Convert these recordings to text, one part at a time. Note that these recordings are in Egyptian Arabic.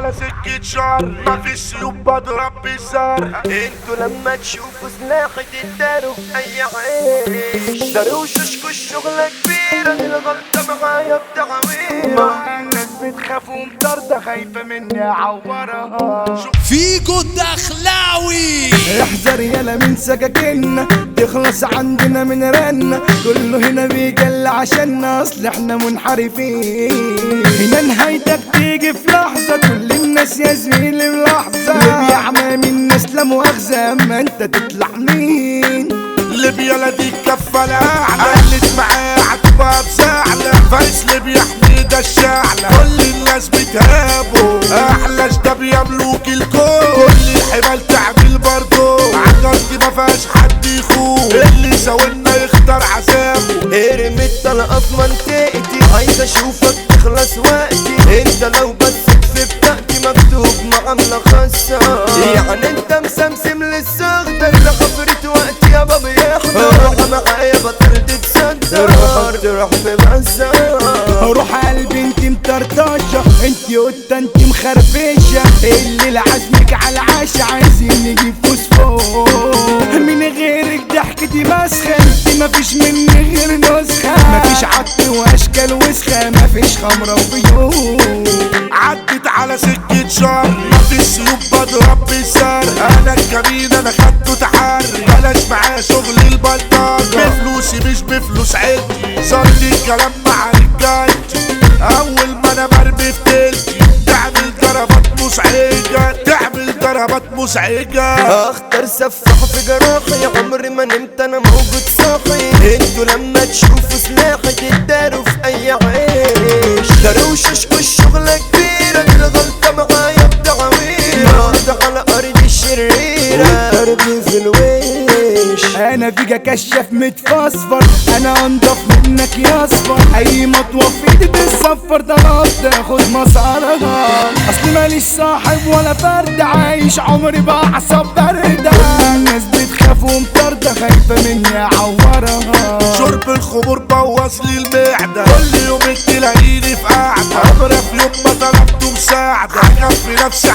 على سكة شر مفيش سيوف بضرب بالزر انتوا لما تشوفوا سلاحي تداروا في اي عيش داروش اشكوا الشغلة كبيرة دي الغلطة معايا بتعويض الناس بتخاف ومطاردة خايفة مني اعورها فيجو الدخلاوي احذر يلا من سكاكيننا تخلص عندنا من رنا كله هنا بيجل عشاننا اصل احنا منحرفين هنا نهايتك تيجي في لحظة كل الناس يا زميلي بلحظة اللي بيعمى من الناس لا مؤاخذة اما انت تطلع مين ليبيا لا دي الكفة الاعلى قلت معاه عتبة بزعلة فارس ليبيا حميدة الشعلة كل الناس بتهابه احلى شداب يا ملوك الكون كل الحبال تعمل برضه عجرتي ما فيهاش حد يخون اللي ساوينا يختار عذابه ارمي الطلقة في منطقتي عايز اشوفك تخلص وقتي انت لو بس في بتاعتي مكتوب معاملة خاصة يعني انت مسمسم للصغدر لحفرة وقتي يا بابا يحضر روح معايا بطل تتصدر تروح في بزار روح قلبي انت مطرطشة انت قطة انت مخربشة اللي لعزمك على العشا عايزين نجيب فوسفور من غيرك ضحكتي مسخة انت مفيش مني غير نسخة مفيش عط واشكال وسخة مفيش خمرة وبيوت عدت على سكة شر مفيش سيوف بضرب بالزر انا الكمين انا خدته تحري بلاش معايا شغل البلطجة بفلوسي مش بفلوس عيلتي صار لي الكلام مع رجالتي اول ما انا برمي في تلتي تعمل ضربات مزعجة تعمل ضربات مزعجة اختار سفاح في جراحي عمري ما نمت انا موجود صاحي انتوا لما تشوفوا سلاحي تداروا في اي عيش داروش اشكوا الشغلة كبيرة دي الغلطة معايا بتعويض ده على ارض الشريرة والضرب في الويش انا فيجا كشاف متفصفر انا انضف منك يا اصفر اي مطوة في ايدي بتصفر طلب تاخد مسارها اصل ماليش صاحب ولا فرد عايش عمري بعصب باردة الناس بتخاف ومطاردة خايفة مني اعورها شرب الخمور بوظ لي المعدة كل يوم تلاقيني في قعدة عمري في يوم ما طلبته مساعدة في نفسي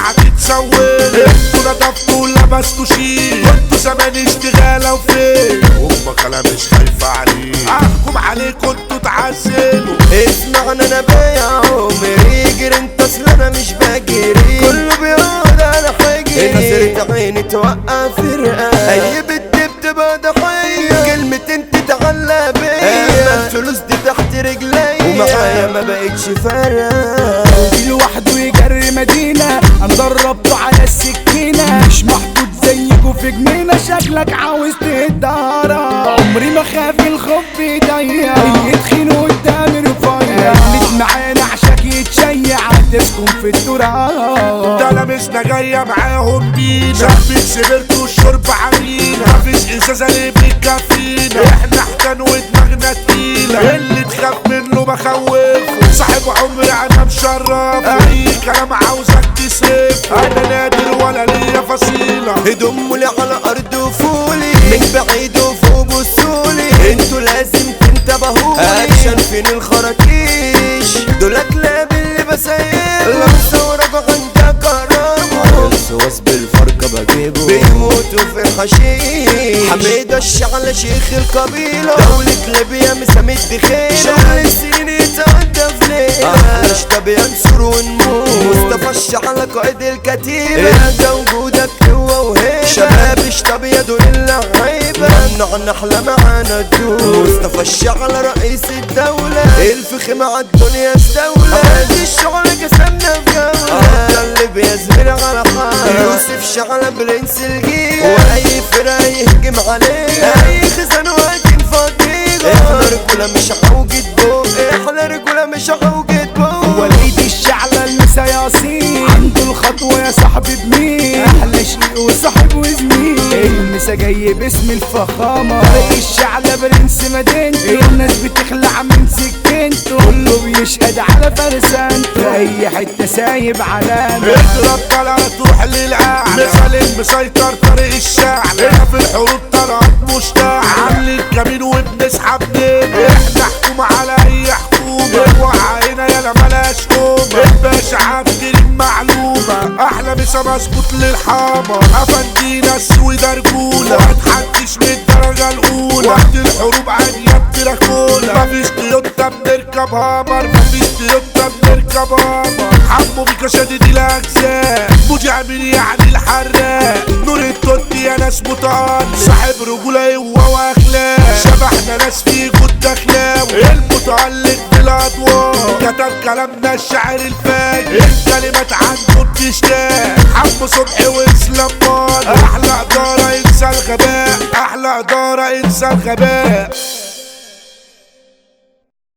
هتتسول انتوا ندفتوا ولبستوا شيل كنتوا زمان اشتغالة وفين امك انا مش خايفة عليه احكم عليكم انتوا تعزلوا اسمعنا انا بايع عمري يجري انت اصل انا مش بجري كله بيقول انا حجري نظرة عيني توقع فرقة اي بنت بتبقى ضحية كلمتين تتعلق بيا اما الفلوس دي تحت رجليا ومعايا ما بقتش فارقة لوحده يجري مدينة انا دربته على السكينة مش محطوط زيكوا في جنينة شكلك عاوز تهدارة عمري ما خاف الخوف ايديا يتخين قدامي رفيع خليك معانا عشاك يتشيع هتسكن في التراب ده لمسنا جاية معاهم بينا شربت سبرت والشرب عمينا مفيش ازازة ليه بتكفينا احنا احتن ودماغنا تقيلة اللي تخاف منه بخوفه صاحب عمري انا مشرف اي كلام عاوزك تصرف انا نادر ولا ليا فصيلة هدوم لي على ارض وفولي من بعيد وفوق بصولي انتوا لازم تنتبهولي اكشن فين الخراطيش دول كلاب اللي بسيبه لو صورك عندك كرامه الوسواس بالفرقة بجيبه بيموتوا في الحشيش حميدة الشعلة شيخ القبيلة دولة ليبيا مسامد بخير شغل السنين يتعدى في ليلة احلى شطب ينصر ونموت مصطفى الشعلة قائد الكتيبة ده وجودك هو وهيبة شباب اشطب يا دول اللعيبة ممنوع نحلى معانا تدوم مصطفى الشعلة رئيس الدولة الفخ مع الدنيا استولى هذه الشغل قسمنا في جولة اللي بيزمر على حال يوسف شعلة برنس الجيل واي فرقة يهجم عليه اي خزان واقف فاضيغة احنا رجولة مش عوجة بوق احنا رجولة مش عوجة بوق وليد الشعلة المسياسين عنده الخطوة يا صاحبي بمين أحلى شيء وصاحب وزميل المسا جاي باسم الفخامة طريق الشعلة برنس مدينته الناس بتخلع من سكينته كله بيشهد على فرسانته في أي حتة سايب علامة اضرب طلع تروح للأعلى مثال المسيطر طريق الشعب هنا في الحروب طلعت مشتاع عامل الكمين وبنسحب نيل احنا حكومة على اي حكومة اوعى هنا يالا ملاش قومة الباشا عبد المعلومة عريسة مظبوط للحامة افندينا السويدة رجولة متحدش من الدرجة الاولى وقت الحروب عالية بتراكولا مفيش تويوتا بنركب هامر مفيش تويوتا بنركب هامر حمو بيكا شديد الاجزاء مذيع مين يعني الحراق نور التوتي يا ناس متعال صاحب رجولة هو واخلاق شبحنا ناس في جود اخلاق المتعلق بالاضواء كتب كلامنا الشاعر الفاجر الكلمات عنده بتشتاق حمو صبحي واسلام مال احلى اداره انسى الغباء احلى اداره انسى الغباء